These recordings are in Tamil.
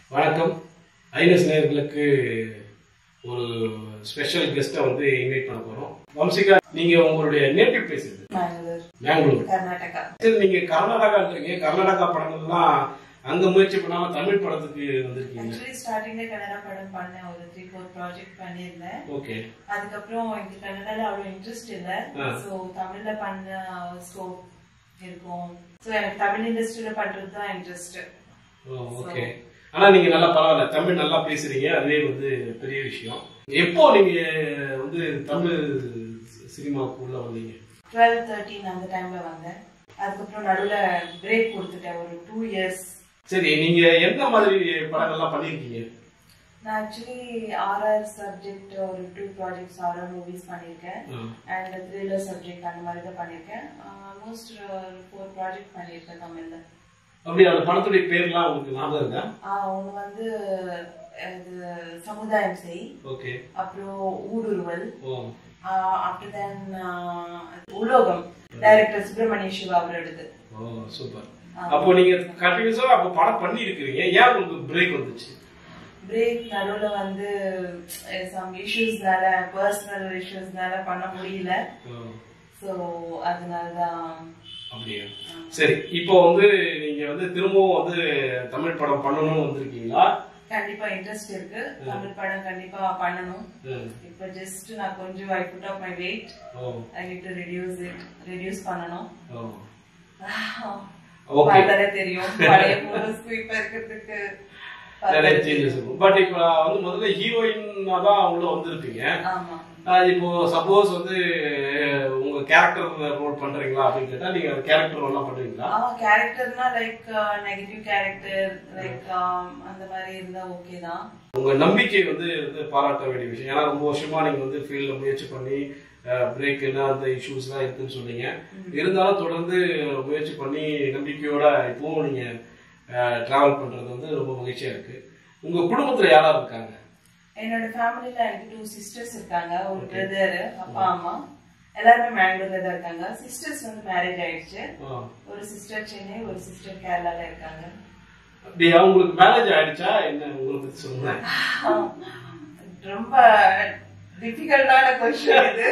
வணக்கம் ஐனஸ் நேயர்களுக்கு ஒரு ஸ்பெஷல் கெஸ்ட்டை வந்து இன்வைட் பண்ண போறோம் வம்சிகா நீங்க உங்களுடைய நேட்டிவ் பிளேஸ் இது மேங்களூர் பெங்களூர் கர்நாடகா சரி நீங்க கர்நாடகான்றீங்க கர்நாடகா படங்கள்லாம் அங்க முயற்சி பண்ணாம தமிழ் படத்துக்கு வந்திருக்கீங்க ஆக்சுவலி ஸ்டார்டிங்ல கன்னடா படம் பண்ணேன் ஒரு த்ரீ ஃபோர் ப்ராஜெக்ட் பண்ணியிருந்தேன் ஓகே அதுக்கப்புறம் எனக்கு கன்னடால அவ்வளவு இன்ட்ரெஸ்ட் இல்ல ஆ. சோ தமிழ்ல பண்ண ஸ்கோப் இருக்கும் சோ எனக்கு தமிழ் இண்டஸ்ட்ரியில பண்றது தான் இன்ட்ரெஸ்ட் ஓகே ஆனா நீங்க நல்லா பரவாயில்ல தமிழ் நல்லா பேசுறீங்க அதுவே வந்து பெரிய விஷயம் எப்போ நீங்க வந்து தமிழ் சினிமாவுக்கு உள்ள வந்தீங்க டுவெல் தேர்ட்டீன் அந்த டைம்ல வந்தேன் அதுக்கப்புறம் நடுவுல பிரேக் கொடுத்துட்டேன் ஒரு டூ இயர்ஸ் சரி நீங்க எந்த மாதிரி படங்கள்லாம் பண்ணிருக்கீங்க நான் ஆக்சுவலி ஆர்ஆர் சப்ஜெக்ட் ஒரு டூ ப்ராஜெக்ட்ஸ் ஆர்ஆர் மூவிஸ் பண்ணியிருக்கேன் அண்ட் த்ரில்லர் சப்ஜெக்ட் அந்த மாதிரி தான் பண்ணியிருக்கேன் ஆல்மோஸ்ட் ஃபோர் ப்ராஜெக்ட் பண்ணியிருக்கேன் தமிழ்ல அப்படி அந்த படத்துடைய பேர்லாம் உங்களுக்கு ஞாபகம் இருக்கா ஒன்று வந்து இது சமுதாயம் செய் ஓகே அப்புறம் ஊடுருவல் ஓ ஆஃப்டர் தென் உலோகம் டைரக்டர் சுப்பிரமணிய சிவா அவரோடது ஓ சூப்பர் அப்போ நீங்க கண்டினியூஸா அப்போ படம் பண்ணி இருக்கிறீங்க ஏன் உங்களுக்கு பிரேக் வந்துச்சு பிரேக் நடுவுல வந்து சம் இஷ்யூஸ்னால பர்சனல் இஷ்யூஸ்னால பண்ண முடியல ஓ, ஸோ அதனால தான் அப்படியா சரி இப்போ வந்து நீங்க வந்து திரும்பவும் வந்து தமிழ் படம் பண்ணணும்னு வந்திருக்கீங்களா கண்டிப்பா இன்ட்ரெஸ்ட் இருக்கு தமிழ் படம் கண்டிப்பா பண்ணணும் ம். இப்ப ஜஸ்ட் நான் கொஞ்சம் I put off my weight oh I need to reduce it reduce பண்ணணும் ஓ ஓகே பார்த்தாலே தெரியும் பழைய போட்டோஸ்க்கு இப்ப இருக்கிறதுக்கு நிறைய சேஞ்சஸ் இருக்கும் பட் இப்போ வந்து முதல்ல ஹீரோயினா தான் உள்ள வந்திருப்பீங்க ஆமா ஆஹ் இப்போ சப்போஸ் வந்து அஹ், உங்க கேரக்டர் ரோல் பண்றீங்களா அப்படின்னு கேட்டா நீங்க அந்த கேரக்டர் ரோல்லாம் பண்ணுவீங்களா ஆமா கேரக்டர்னா லைக் நெகட்டிவ் கேரக்டர் லைக் அந்த மாதிரி இருந்தா ஓகே தான் உங்க நம்பிக்கை வந்து வந்து பாராட்ட வேண்டிய விஷயம் ஏன்னா ரொம்ப வருஷமா நீங்க வந்து ஃபீல்ட்ல முயற்சி பண்ணி பிரேக் என்ன அந்த இஷ்யூஸ்லாம் இருக்குன்னு சொன்னீங்க இருந்தாலும் தொடர்ந்து முயற்சி பண்ணி நம்பிக்கையோட இப்பவும் நீங்க டிராவல் பண்றது வந்து ரொம்ப மகிழ்ச்சியா இருக்கு உங்க குடும்பத்துல யாரா இருக்காங்க என்னோட ஃபேமிலில எனக்கு டூ சிஸ்டர்ஸ் இருக்காங்க ஒரு பிரதர் அப்பா அம்மா எல்லாருமே மேங்களூர்ல தான் இருக்காங்க சிஸ்டர்ஸ் வந்து மேரேஜ் ஆயிடுச்சு ஆ. ஒரு சிஸ்டர் சென்னை ஒரு சிஸ்டர் கேரளால இருக்காங்க அப்படியா உங்களுக்கு மேரேஜ் ஆயிடுச்சா என்ன உங்களை பத்தி சொல்லுங்க ரொம்ப டிஃபிகல்ட்டான கொஸ்டின் இது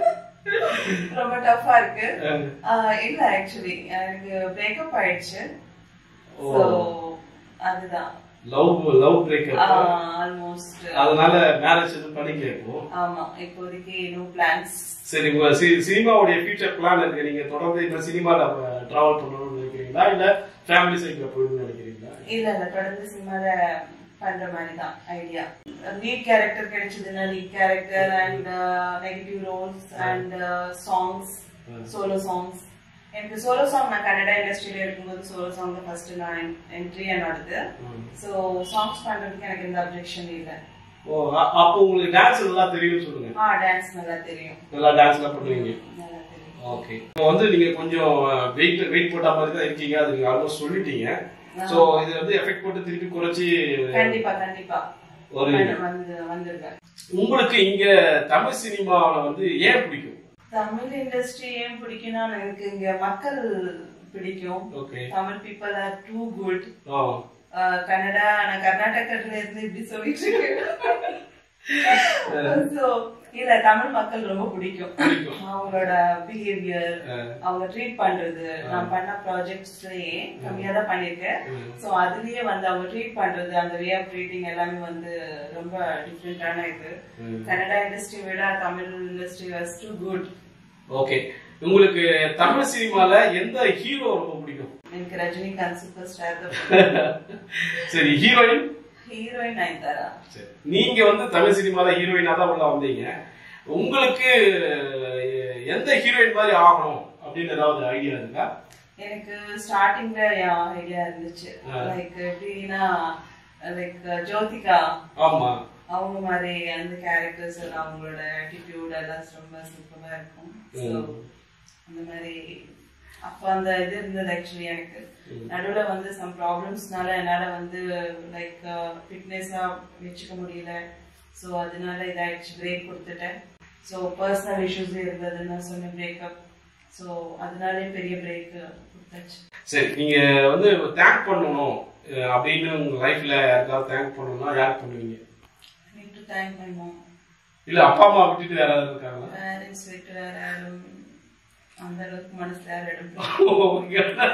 ரொம்ப டஃபா இருக்கு ஆஹ் இல்ல ஆக்சுவலி எனக்கு பிரேக்கப் ஆயிடுச்சு சோ அதுதான் லவ் லவ் பிரேக்கப் ஆல்மோஸ்ட் அதனால மேரேஜ் எதுவும் பண்ணிக்கல இப்போ ஆமா இப்போதைக்கு நோ பிளான்ஸ் சரி உங்க சி- சினிமாவுடைய ஃபியூச்சர் பிளான் இருக்கு நீங்க தொடர்ந்து இப்ப சினிமால டிராவல் பண்ணணும்னு நினைக்கிறீங்களா இல்ல ஃபேமிலி சைக்கிள் போயிடணும்னு நினைக்கிறீங்களா இல்ல இல்ல தொடர்ந்து சினிமால பண்ற மாதிரி தான் ஐடியா லீட் கேரக்டர் கிடைச்சதுன்னா lead character and negative roles and songs solo songs எனக்கு சோலோ சாங் நான் கன்னடா இண்டஸ்ட்ரியில இருக்கும்போது சோலோ சாங் தான் ஃபர்ஸ்ட் நான் என்ட்ரி என்னோடது ஸோ சாங்ஸ் பண்றதுக்கு எனக்கு எந்த அப்ஜெக்ஷன் இல்லை ஓ அ- அப்போ உங்களுக்கு டான்ஸ் நல்லா தெரியும்னு சொல்லுங்க ஆ டான்ஸ் நல்லா தெரியும் நல்லா டான்ஸ் எல்லாம் பண்ணுவீங்க நல்லா தெரியும் ஓகே இப்போ வந்து நீங்க கொஞ்சம் வெயிட் வெயிட் போட்ட மாதிரி தான் இருக்கீங்க அது நீங்க ஆல்மோஸ்ட் சொல்லிட்டீங்க சோ இது வந்து எஃபெக்ட் போட்டு திருப்பி குறைச்சி கண்டிப்பா கண்டிப்பா ஒரு வந்து வந்துருவேன் உங்களுக்கு இங்க தமிழ் சினிமாவுல வந்து ஏன் பிடிக்கும் தமிழ் இண்டஸ்ட்ரி ஏன் பிடிக்கும்னா எனக்கு இங்க மக்கள் பிடிக்கும் okay Tamil people are too good oh Kannada நான் கர்நாடகத்துல இருந்து இப்படி சொல்லிட்டு இருக்கேன் So, இல்ல தமிழ் மக்கள் ரொம்ப பிடிக்கும் பிடிக்கும் அவங்களோட பிஹேவியர் அவங்க ட்ரீட் பண்றது நான் பண்ண ப்ராஜெக்ட்ஸ்லயே கம்மியா தான் பண்ணிருக்கேன் சோ அதுலயே வந்து அவங்க ட்ரீட் பண்றது அந்த வே ஆஃப் ட்ரீட்டிங் எல்லாமே வந்து ரொம்ப டிஃப்ரெண்டான இது கன்னடா இண்டஸ்ட்ரி விட Tamil industry was too good okay உங்களுக்கு தமிழ் சினிமால எந்த ஹீரோ ரொம்ப பிடிக்கும் எனக்கு ரஜினிகாந்த் சூப்பர் ஸ்டார் தான் சரி ஹீரோயின் ஹீரோயின் நயன்தாரா சரி நீங்க வந்து தமிழ் சினிமால ஹீரோயினா தான் உள்ள வந்தீங்க உங்களுக்கு அஹ், எந்த ஹீரோயின் மாதிரி ஆகணும் அப்படின்னு ஏதாவது ஐடியா இருக்கா எனக்கு ஸ்டார்டிங்ல ஐடியா இருந்துச்சு லைக் எப்படின்னா லைக் ஜோதிகா ஆமா அவங்க மாதிரி அந்த கேரக்டர்ஸ் எல்லாம் அவங்களோட ஆட்டிடியூட் எல்லாம் ரொம்ப சூப்பரா இருக்கும் ஸோ அந்த மாதிரி அப்ப அந்த இது இருந்தது ஆக்சுவலி எனக்கு நடுவுல வந்து சம் ப்ராப்ளம்ஸ்னால என்னால வந்து லைக் ஃபிட்னஸா வச்சுக்க முடியல ஸோ அதனால இதாயிடுச்சு பிரேக் கொடுத்துட்டேன் ஸோ பர்சனல் இஷ்யூஸ் இருந்ததுன்னு சொன்ன பிரேக்கப் ஸோ அதனாலே பெரிய பிரேக் கொடுத்தாச்சு சரி நீங்க வந்து தேங்க் பண்ணணும் அஹ் அப்படின்னு உங்க லைஃப்ல யாருக்காவது தேங்க் பண்ணணும்னா யாருக்கு பண்ணுவீங்க need to thank my mom இல்ல அப்பா அம்மா விட்டுட்டு யாராவது இருக்காங்களா parents விட்டு வேற யாரும் அந்த அளவுக்கு மனசுல யாரும் இடம் பிடிக்கல.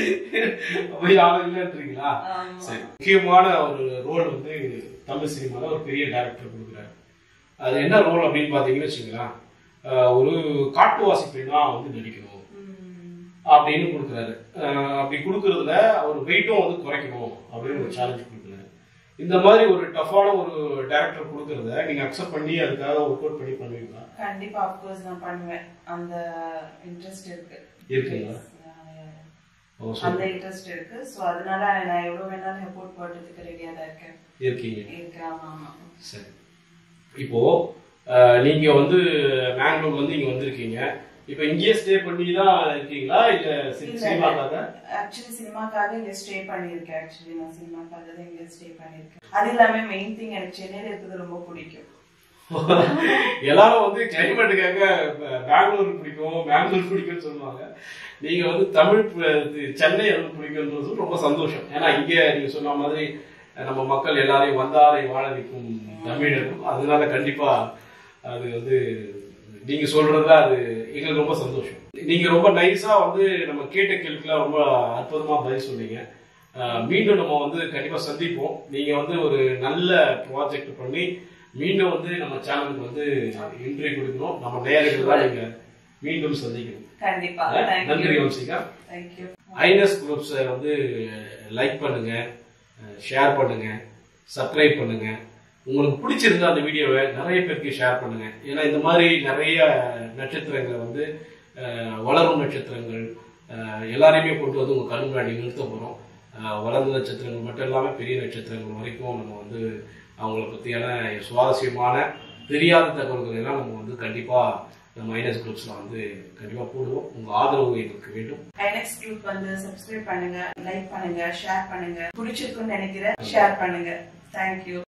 அப்ப யாரும் இல்லைன்றீங்களா ஆமா. சரி முக்கியமான ஒரு ரோல் வந்து தமிழ் சினிமால ஒரு பெரிய டைரக்டர் கொடுக்குறாரு அது என்ன ரோல் அப்படின்னு பாத்தீங்கன்னு வச்சுங்களேன் அஹ் ஒரு காட்டுவாசி பெண்ணா வந்து நடிக்கணும் ம். அப்படின்னு கொடுக்குறாரு அஹ் அப்படி கொடுக்கறதுல அவர் வெயிட்டும் வந்து குறைக்கணும் அப்படின்னு ஒரு சேலஞ்ச் கொடுக்குறாரு இந்த மாதிரி ஒரு டஃப்பான ஒரு டைரக்டர் கொடுக்கறத நீங்க அக்செப்ட் பண்ணி அதுக்காக ஒர்க் அவுட் பண்ணி பண்ணுவீங்களா கண்டிப்பா அப்கோர்ஸ் நான் பண்ணுவேன் அந்த இன்ட்ரெஸ்ட் இருக்கு இருக்குங்களா? Yeah, yeah. ஓ, சரி. அந்த இன்ட்ரெஸ்ட் இருக்கு சோ அதனால நான் எவ்வளவு வேணாலும் எஃபோர்ட் போடுறதுக்கு ரெடியா தான் இருக்கேன் இருக்கீங்க இருக்கேன் ஆமா ஆமா சரி இப்போ அஹ், நீங்க வந்து பெங்களூர்ல இருந்து இங்க வந்திருக்கீங்க இப்போ இங்கேயே ஸ்டே பண்ணி தான் இருக்கீங்களா இல்ல சி- இல்ல. சினிமாக்காக ஆக்சுவலி சினிமாக்காக இங்க ஸ்டே பண்ணியிருக்கேன் ஆக்சுவலி நான் சினிமாக்காக தான் இங்க ஸ்டே பண்ணியிருக்கேன் அது இல்லாம மெயின் திங் எனக்கு சென்னையில இருக்கிறது ரொம்ப பிடிக்கும் எல்லாரும் வந்து கிளைமேட்டுக்காக பெங்களூர் பிடிக்கும் பெங்களூர் பிடிக்கும்னு சொல்லுவாங்க நீங்க வந்து தமிழ் ப- இது சென்னை வந்து பிடிக்குன்றது ரொம்ப சந்தோஷம் ஏன்னா இங்க நீங்க சொன்ன மாதிரி அஹ், நம்ம மக்கள் எல்லாரையும் வந்தாரை வாழ வைக்கும் தமிழர்கள் அதனால கண்டிப்பா அது வந்து நீங்க சொல்றதுல அது எங்களுக்கு ரொம்ப சந்தோஷம் நீங்க ரொம்ப நைஸா வந்து நம்ம கேட்ட கேள்விக்கெல்லாம் ரொம்ப அற்புதமா பதில் சொன்னீங்க அஹ், மீண்டும் நம்ம வந்து கண்டிப்பா சந்திப்போம் நீங்க வந்து ஒரு நல்ல ப்ராஜெக்ட் பண்ணி மீண்டும் வந்து நம்ம சேனலுக்கு வந்து இன்டர்வியூ கொடுக்கணும் நம்ம நேரங்கள் தான் நீங்க மீண்டும் சந்திக்கணும் கண்டிப்பா நன்றி தேங்க்யூ வம்சிகா தேங்க்யூ ஐனஸ் குரூப்ஸை வந்து லைக் பண்ணுங்க ஷேர் பண்ணுங்க சப்ஸ்கிரைப் பண்ணுங்க உங்களுக்கு பிடிச்சிருந்தா அந்த வீடியோவை நிறைய பேருக்கு ஷேர் பண்ணுங்க ஏன்னா இந்த மாதிரி நிறைய நட்சத்திரங்களை வந்து அஹ், வளரும் நட்சத்திரங்கள் அஹ், எல்லாரையுமே கொண்டு வந்து உங்க கண் முன்னாடி நிறுத்த போறோம் அஹ், வளர்ந்த நட்சத்திரங்கள் மட்டும் இல்லாம பெரிய நட்சத்திரங்கள் வரைக்கும் நம்ம வந்து அவங்கள பத்தியான சுவாரஸ்யமான தெரியாத தகவல்கள் எல்லாம் நம்ம வந்து கண்டிப்பா நம்ம ஐனஸ் குரூப்ஸ்ல வந்து கண்டிப்பா போடுவோம் உங்க ஆதரவு எங்களுக்கு வேண்டும் ஐனெக்ஸ் குரூப் வந்து சப்ஸ்கிரைப் பண்ணுங்க லைக் பண்ணுங்க ஷேர் பண்ணுங்க பிடிச்சிருக்குன்னு நினைக்கிறேன் ஷேர் பண்ணுங்க தேங்க்யூ